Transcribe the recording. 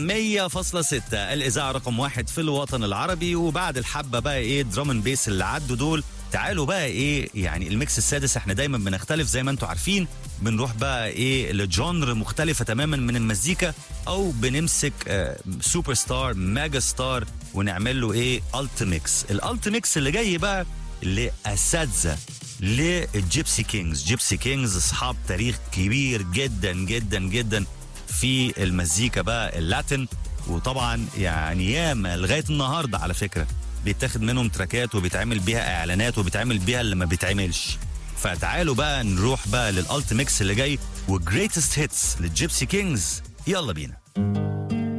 100.6 الإذاعة رقم واحد في الوطن العربي وبعد الحبة بقى إيه درام بيس اللي عدوا دول تعالوا بقى إيه يعني الميكس السادس إحنا دايما بنختلف زي ما أنتم عارفين بنروح بقى إيه لجونر مختلفة تماما من المزيكا أو بنمسك آه سوبر ستار ميجا ستار ونعمل له إيه ألت ميكس الألت ميكس اللي جاي بقى لأساتذة للجيبسي كينجز جيبسي كينجز أصحاب تاريخ كبير جدا جدا جدا في المزيكا بقى اللاتين وطبعا يعني ياما لغايه النهارده على فكره بيتاخد منهم تراكات وبيتعمل بيها اعلانات وبيتعمل بيها اللي ما بيتعملش فتعالوا بقى نروح بقى للالت ميكس اللي جاي وجريتست هيتس للجيبسي كينجز يلا بينا